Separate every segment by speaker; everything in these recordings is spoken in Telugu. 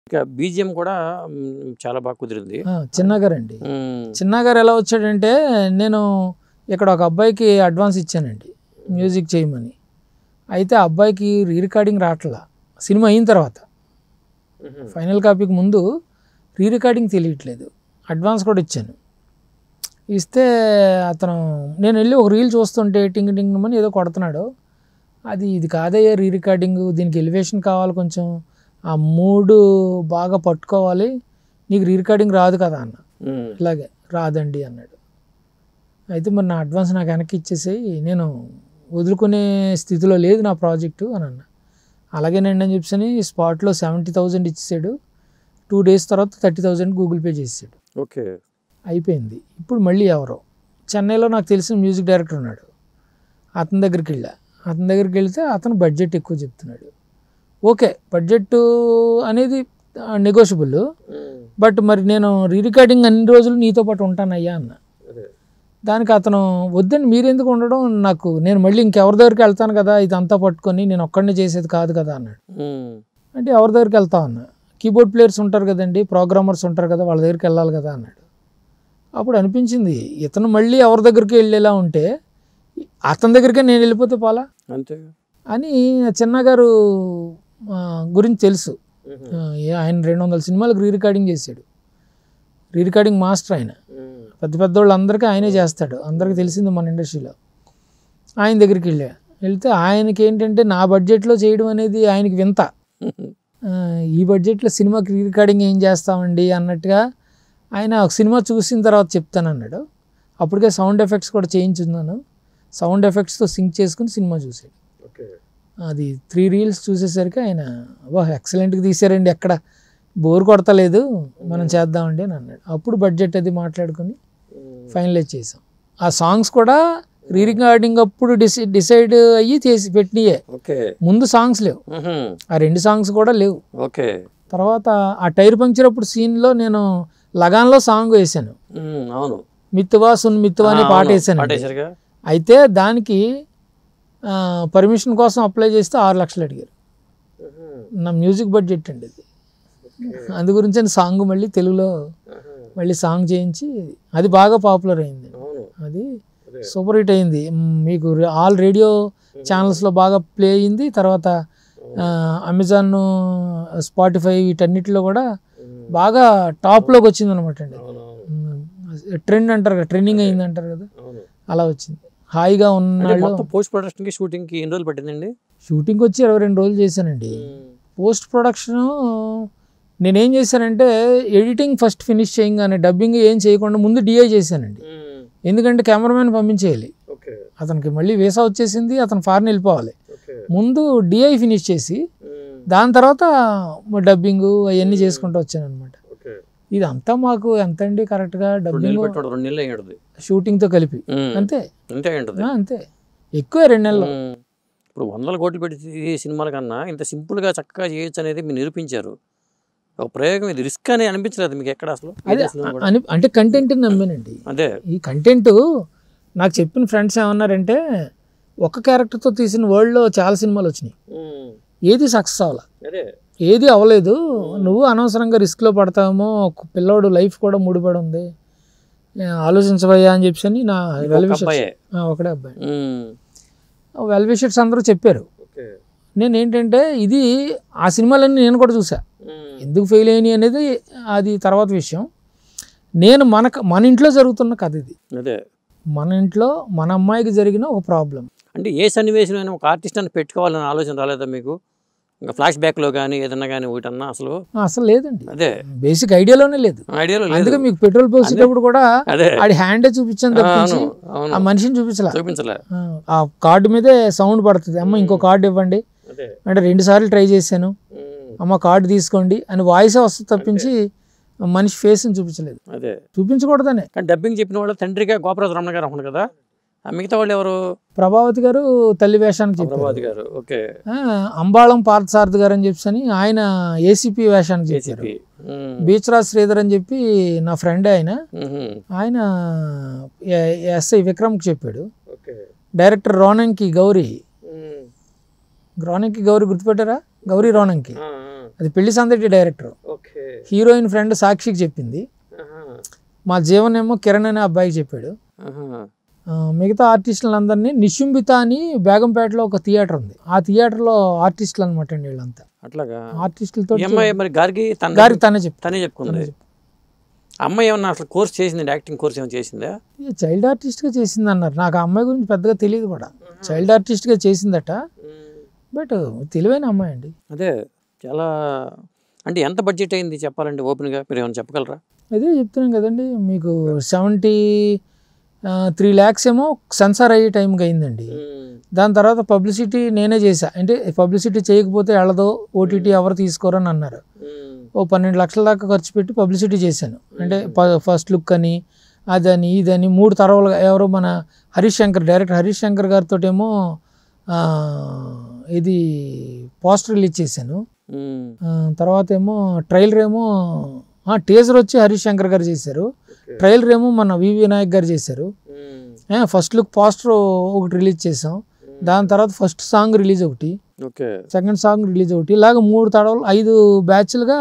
Speaker 1: ఇక బీజిఎం కూడా మ్, చాలా బాగా కుదిరింది
Speaker 2: ఆ, చిన్నగారు అండి
Speaker 1: మ్,
Speaker 2: చిన్నగారు ఎలా వచ్చాడంటే నేను ఇక్కడ ఒక అబ్బాయికి అడ్వాన్స్ ఇచ్చానండి మ్యూజిక్ చేయమని అయితే ఆ అబ్బాయికి రీ రికార్డింగ్ రావట్లా సినిమా అయిన తర్వాత
Speaker 1: మ్హూ.
Speaker 2: ఫైనల్ కాపీకి ముందు రీ రికార్డింగ్ తెలియట్లేదు అడ్వాన్స్ కూడా ఇచ్చాను ఇస్తే అతను నేను వెళ్ళి ఒక రీల్ చూస్తుంటే టింగ్ టింగ్ అని ఏదో కొడుతున్నాడు అది ఇది కాదయ్యా రీ రికార్డింగ్ దీనికి ఎలివేషన్ కావాలి కొంచెం ఆ మూడు బాగా పట్టుకోవాలి నీకు రీ రికార్డింగ్ రాదు కదా అన్న
Speaker 1: మ్,
Speaker 2: ఇలాగే రాదండి అన్నాడు అయితే మరి నా అడ్వాన్స్ నాకు వెనక్కి ఇచ్చేసేయి నేను వదులుకునే స్థితిలో లేదు నా ప్రాజెక్టు అని అన్న అలాగేనండి అని చెప్పని స్పాట్లో సెవెంటీ థౌజండ్ ఇచ్చేసాడు టూ డేస్ తర్వాత థర్టీ థౌజండ్ గూగుల్ పే చేసాడు
Speaker 1: ఓకే
Speaker 2: అయిపోయింది ఇప్పుడు మళ్ళీ ఎవరో చెన్నైలో నాకు తెలిసిన మ్యూజిక్ డైరెక్టర్ ఉన్నాడు అతని దగ్గరికి వెళ్ళా అతని దగ్గరికి వెళ్తే అతను బడ్జెట్ ఎక్కువ చెప్తున్నాడు ఓకే బడ్జెట్ అనేది నెగోషియబుల్
Speaker 1: మ్,
Speaker 2: బట్ మరి నేను రీ రికార్డింగ్ అన్ని రోజులు నీతో పాటు ఉంటానయ్యా అన్న
Speaker 1: అదే.
Speaker 2: దానికి అతను వద్దని మీరెందుకు ఉండడం నాకు నేను మళ్ళీ ఇంకెవరి దగ్గరికి వెళ్తాను కదా ఇదంతా పట్టుకొని నేను ఒక్కడిని చేసేది కాదు కదా అన్నాడు
Speaker 1: మ్,
Speaker 2: అంటే ఎవరి దగ్గరికి వెళ్తావు అన్న కీబోర్డ్ ప్లేయర్స్ ఉంటారు కదండి ప్రోగ్రామర్స్ ఉంటారు కదా వాళ్ళ దగ్గరికి వెళ్ళాలి కదా అన్నాడు అప్పుడు అనిపించింది ఇతను మళ్ళీ ఎవరి దగ్గరికి వెళ్ళేలా ఉంటే అతని దగ్గరికే నేను వెళ్ళిపోతే పోలా
Speaker 1: అంతే
Speaker 2: అని చిన్నగారు ఆ, గురించి తెలుసు
Speaker 1: మ్హూ.
Speaker 2: ఆ, ఏ- ఆయన రెండు వందల సినిమాలకు రీ రికార్డింగ్ చేశాడు రీ రికార్డింగ్ మాస్టర్ ఆయన
Speaker 1: మ్,
Speaker 2: పెద్ద పెద్ద వాళ్ళందరికీ ఆయనే చేస్తాడు అందరికీ తెలిసింది మన ఇండస్ట్రీలో ఆయన దగ్గరికి వెళ్ళా వెళ్తే ఆయనకి ఏంటంటే నా బడ్జెట్లో చేయడం అనేది ఆయనకి వింత ఆ, ఈ బడ్జెట్లో సినిమాకి రీ రికార్డింగ్ ఏం చేస్తామండి అన్నట్టుగా ఆయన ఒక సినిమా చూసిన తర్వాత చెప్తానన్నాడు అప్పటికే సౌండ్ ఎఫెక్ట్స్ కూడా చేయించున్నాను సౌండ్ ఎఫెక్ట్స్తో సింక్ చేసుకుని సినిమా చూసాడు
Speaker 1: ఓకే
Speaker 2: అది త్రీ రీల్స్ చూసేసరికి ఆయన వా ఎక్సలెంట్గా తీసారండి ఎక్కడ బోర్ కొడతలేదు మనం చేద్దామండి అని అన్నాడు అప్పుడు బడ్జెట్ అది మాట్లాడుకొని
Speaker 1: మ్,
Speaker 2: ఫైనలైజ్ చేసాం ఆ సాంగ్స్ కూడా రీ రికార్డింగ్ అప్పుడు డిసై డిసైడ్ అయ్యి చేసి పెట్టినయే
Speaker 1: ఓకే
Speaker 2: ముందు సాంగ్స్ లేవు
Speaker 1: మ్హూ.
Speaker 2: ఆ రెండు సాంగ్స్ కూడా లేవు
Speaker 1: ఓకే
Speaker 2: తర్వాత ఆ టైర్ పంక్చర్ అప్పుడు సీన్లో నేను లగాన్లో సాంగ్ వేశాను
Speaker 1: మ్, అవును
Speaker 2: మిత్తువా సున్ మిత్తువా అనే
Speaker 1: ఆ,
Speaker 2: పాట
Speaker 1: అవును.
Speaker 2: వేశాను
Speaker 1: పాటేశారుగా
Speaker 2: అయితే దానికి పర్మిషన్ కోసం అప్లై చేస్తే ఆరు లక్షలు అడిగారు
Speaker 1: మ్హూ.
Speaker 2: నా మ్యూజిక్ బడ్జెట్ అండి ఇది అందు గురించి సాంగ్ మళ్ళీ తెలుగులో
Speaker 1: ఆహా.
Speaker 2: మళ్ళీ సాంగ్ చేయించి అది బాగా పాపులర్ అయింది
Speaker 1: అవును
Speaker 2: అది
Speaker 1: అదే.
Speaker 2: సూపర్ హిట్ అయింది మ్, మీకు రే- ఆల్ రేడియో ఛానల్స్లో బాగా ప్లే అయింది తర్వాత ఆ, అమెజాన్ స్పాటిఫై వీటన్నిటిలో కూడా
Speaker 1: మ్,
Speaker 2: బాగా టాప్లోకి వచ్చింది అనమాట అండి
Speaker 1: అవునవును
Speaker 2: ట్రెండ్ అంటారు కదా ట్రెండింగ్ అయింది అంటారు కదా
Speaker 1: అవును
Speaker 2: అలా వచ్చింది హాయిగా
Speaker 1: అంటే
Speaker 2: ఉన్నాళ్ళు
Speaker 1: మొత్తం పోస్ట్ ప్రొడక్షన్ కి షూటింగ్ కి ఎన్ని రోజులు పట్టిందండి
Speaker 2: షూటింగ్కి వచ్చి ఇరవై రెండు రోజులు చేశానండి పోస్ట్ ప్రొడక్షన్ నేనేం చేశానంటే ఎడిటింగ్ ఫస్ట్ ఫినిష్ చేయగానే డబ్బింగ్ ఏం చేయకుండా ముందు డిఐ చేశానండి ఎందుకంటే కెమెరామెన్ పంపించేయాలి
Speaker 1: ఓకే
Speaker 2: అతనికి మళ్ళీ వీసా వచ్చేసింది అతను ఫారెన్ వెళ్ళిపోవాలి
Speaker 1: ఓకే
Speaker 2: ముందు డిఐ ఫినిష్ చేసి దాని తర్వాత డబ్బింగ్ అవన్నీ చేసుకుంటూ వచ్చాను అనమాట
Speaker 1: ఓకే
Speaker 2: ఇదంతా మాకు ఎంత అండి కరెక్ట్గా
Speaker 1: రెండు నెలలు
Speaker 2: డబ్బింగ్
Speaker 1: పెట్టాడు రెండు నెలలు అయ్యి ఉంటుంది
Speaker 2: షూటింగ్తో కలిపి అంతే
Speaker 1: అంతే అయి ఉంటుంది
Speaker 2: ఆ, అంతే ఎక్కువ రెండు నెలలు
Speaker 1: ఉమ్. ఇప్పుడు వందల కోట్లు పెట్టి ఈ సినిమాల కన్నా ఇంత సింపుల్గా చక్కగా చేయొచ్చు అనేది మీరు నిరూపించారు ఒక ప్రయోగం ఇది రిస్క్ అని అనిపించలేదు మీకు ఎక్కడ అసలు ఏ
Speaker 2: అదే
Speaker 1: దశలో కూడా?
Speaker 2: అని అంటే కంటెంట్ నమ్మానండి
Speaker 1: అదే
Speaker 2: ఈ కంటెంట్ నాకు చెప్పిన ఫ్రెండ్స్ ఏమన్నారంటే ఒక క్యారెక్టర్తో తీసిన వరల్డ్లో చాలా సినిమాలు వచ్చినాయి
Speaker 1: ఉమ్.
Speaker 2: ఏది సక్సెస్ అవ్వాల
Speaker 1: అదే
Speaker 2: ఏది అవ్వలేదు నువ్వు అనవసరంగా రిస్క్లో పడతావేమో ఒక పిల్లోడు లైఫ్ కూడా ముడిపడి ఉంది ఏ, ఆలోచించబోయా అని చెప్పి నా
Speaker 1: ఒక
Speaker 2: వెల్విషర్స్
Speaker 1: అబ్బాయే
Speaker 2: ఒకడే అబ్బాయి
Speaker 1: ఉమ్.
Speaker 2: వెల్విషర్స్ అందరూ చెప్పారు
Speaker 1: ఓకే
Speaker 2: నేను ఏంటంటే ఇది ఆ సినిమాలన్నీ నేను కూడా చూసా
Speaker 1: ఉమ్.
Speaker 2: ఎందుకు ఫెయిల్ అయినాయి అనేది అది తర్వాత విషయం నేను మనకు మన ఇంట్లో జరుగుతున్న కథ ఇది
Speaker 1: అదే
Speaker 2: మన ఇంట్లో మన అమ్మాయికి జరిగిన ఒక ప్రాబ్లం
Speaker 1: అంటే ఏ సన్నివేశం అయినా ఒక ఆర్టిస్ట్ అని పెట్టుకోవాలని ఆలోచన రాలేదా మీకు ఇంకా ఫ్లాష్ బ్యాక్లో కానీ ఏదన్నా కానీ ఒకటన్నా అసలు
Speaker 2: అసలు లేదండి
Speaker 1: అదే
Speaker 2: బేసిక్ ఐడియాలోనే లేదు
Speaker 1: ఐడియాలో లేదు
Speaker 2: అందుకే మీకు పెట్రోల్ పోసేటప్పుడు కూడా
Speaker 1: అదే
Speaker 2: ఆడి హ్యాండే చూపించాను తప్పించి
Speaker 1: అవును అవును
Speaker 2: ఆ మనిషిని చూపించలే
Speaker 1: చూపించలే
Speaker 2: ఆ కార్డు మీదే సౌండ్ పడుతుంది అమ్మ ఇంకో కార్డు ఇవ్వండి
Speaker 1: అదే
Speaker 2: అంటే రెండు సార్లు ట్రై చేశాను
Speaker 1: ఉమ్.
Speaker 2: అమ్మ కార్డు తీసుకోండి అని వాయిస్ వస్తుంది తప్పించి మనిషి ఫేస్ని చూపించలేదు
Speaker 1: అదే
Speaker 2: చూపించకూడదనే
Speaker 1: కానీ డబ్బింగ్ చెప్పిన వాళ్ళు తండ్రిగా గోపరాజు రమణ గారు అవును కదా ఆ మిగతా వాళ్ళు ఎవరు
Speaker 2: ప్రభావతి గారు తల్లి వేషానికి చెప్పారు
Speaker 1: ప్రభావతి గారు ఓకే
Speaker 2: ఆ, అంబాళం పార్థసారథి గారు అని చెప్పి ఆయన ఏసీపీ వేషానికి చెప్పారు
Speaker 1: ఏసీపీ
Speaker 2: బీచ్రాజ్ శ్రీధర్ అని చెప్పి నా ఫ్రెండ్ ఆయన ఆయన ఎ- ఎస్ఐ విక్రమ్కి చెప్పాడు
Speaker 1: ఓకే
Speaker 2: డైరెక్టర్ రోనంకి గౌరీ రోనంకి గౌరీ గుర్తుపెట్టారా గౌరీ రోనంకి అది పెళ్లి సందడి డైరెక్టర్
Speaker 1: ఓకే
Speaker 2: హీరోయిన్ ఫ్రెండ్ సాక్షికి చెప్పింది మా జీవన్ ఏమో కిరణ్ అనే అబ్బాయికి చెప్పాడు ఆ, మిగతా ఆర్టిస్టులందరినీ నిశుంబిత అని బేగంపేటలో ఒక థియేటర్ ఉంది ఆ థియేటర్లో ఆర్టిస్టులు అనమాట అండి వీళ్ళంతా
Speaker 1: అట్లాగా
Speaker 2: ఆర్టిస్టులతో
Speaker 1: ఈ అమ్మాయి మరి గారికి తన
Speaker 2: గారికి తనే చెప్తాను
Speaker 1: తనే చెప్పుకుంది అమ్మాయి ఏమన్నా అసలు కోర్స్ చేసింది యాక్టింగ్ కోర్స్ ఏమైనా చేసిందా
Speaker 2: చైల్డ్ ఆర్టిస్ట్గా చేసింది అన్నారు నాకు ఆ అమ్మాయి గురించి పెద్దగా తెలియదు కూడా చైల్డ్ ఆర్టిస్ట్గా చేసిందట బట్ తెలివైన అమ్మాయి అండి
Speaker 1: అదే చాలా అంటే ఎంత బడ్జెట్ అయింది చెప్పాలంటే ఓపెన్గా మీరు ఏమైనా చెప్పగలరా
Speaker 2: అదే చెప్తున్నాం కదండి మీకు సెవెంటీ త్రీ ల్యాక్స్ ఏమో సెన్సార్ అయ్యే టైంకి అయిందండి దాని తర్వాత పబ్లిసిటీ నేనే చేశా అంటే పబ్లిసిటీ చేయకపోతే వెళ్ళదు ఓటీటీ ఎవరు తీసుకోరని అన్నారు ఓ పన్నెండు లక్షల దాకా ఖర్చు పెట్టి పబ్లిసిటీ చేశాను అంటే ఫస్ట్ లుక్ అని అదని ఇదని మూడు తరవలుగా ఎవరో మన హరీష్ శంకర్ డైరెక్టర్ హరీష్ శంకర్ గారితో ఏమో ఆ, ఇది పోస్టర్ రిలీజ్ చేశాను ఆ, తర్వాత ఏమో ట్రైలర్ ఏమో టీజర్ వచ్చి హరీష్ శంకర్ గారు చేశారు ట్రైలర్ ఏమో మన వివి వినాయక్ గారు చేశారు ఫస్ట్ లుక్ పోస్టర్ ఒకటి రిలీజ్ చేసాం దాని తర్వాత ఫస్ట్ సాంగ్ రిలీజ్ ఒకటి
Speaker 1: ఓకే
Speaker 2: సెకండ్ సాంగ్ రిలీజ్ ఒకటి ఇలాగ మూడు తడవలు ఐదు బ్యాచ్లుగా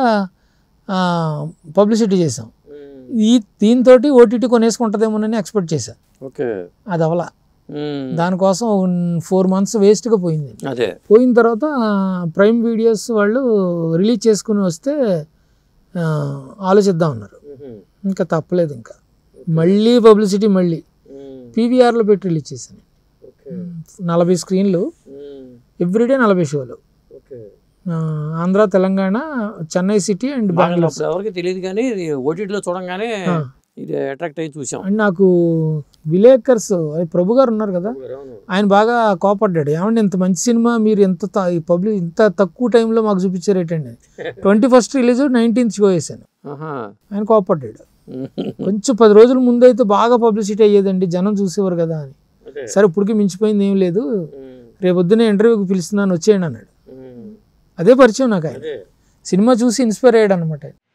Speaker 2: పబ్లిసిటీ చేసాం ఈ దీంతో ఓటీటీ కొనేసుకుంటుందేమోనని ఎక్స్పెక్ట్ చేశాను
Speaker 1: ఓకే
Speaker 2: అది అవలా దానికోసం ఫోర్ మంత్స్ వేస్ట్గా పోయింది
Speaker 1: అదే
Speaker 2: పోయిన తర్వాత ప్రైమ్ వీడియోస్ వాళ్ళు రిలీజ్ చేసుకుని వస్తే ఆ, ఆలోచిద్దాం అన్నారు ఇంకా తప్పలేదు ఇంకా మళ్ళీ పబ్లిసిటీ మళ్ళీ పీవీఆర్లో పెట్టి రిలీజ్ చేశాను నలభై స్క్రీన్లు ఎవ్రీడే నలభై షోలు ఆ, ఆంధ్ర తెలంగాణ చెన్నై సిటీ అండ్ బెంగళూరు
Speaker 1: అప్పుడు ఎవరికి తెలియదు కానీ ఓటీటీలో చూడంగానే ఇది అట్రాక్ట్ అయ్యి చూసాం
Speaker 2: అండ్ నాకు విలేకర్స్ అది ప్రభు గారు ఉన్నారు కదా ఆయన బాగా కోపడ్డాడు ఏమంటే ఇంత మంచి సినిమా మీరు ఎంత త- ఈ పబ్లిక్ ఇంత తక్కువ టైంలో మాకు చూపించారేటండి twenty first release nineteenth show వేసాను
Speaker 1: ఆహా.
Speaker 2: ఆయన కోపడ్డాడు కొంచెం పది రోజుల ముందు అయితే బాగా పబ్లిసిటీ అయ్యేదండి జనం చూసేవారు కదా అని
Speaker 1: అదే.
Speaker 2: సరే ఇప్పటికి మించిపోయింది ఏం లేదు రేపొద్దునే ఇంటర్వ్యూకి పిలుస్తున్నాను వచ్చేయండి అన్నాడు అదే పరిచయం నాకు ఆయన
Speaker 1: అదే.
Speaker 2: సినిమా చూసి ఇన్స్పైర్ అయ్యాడు అనమాట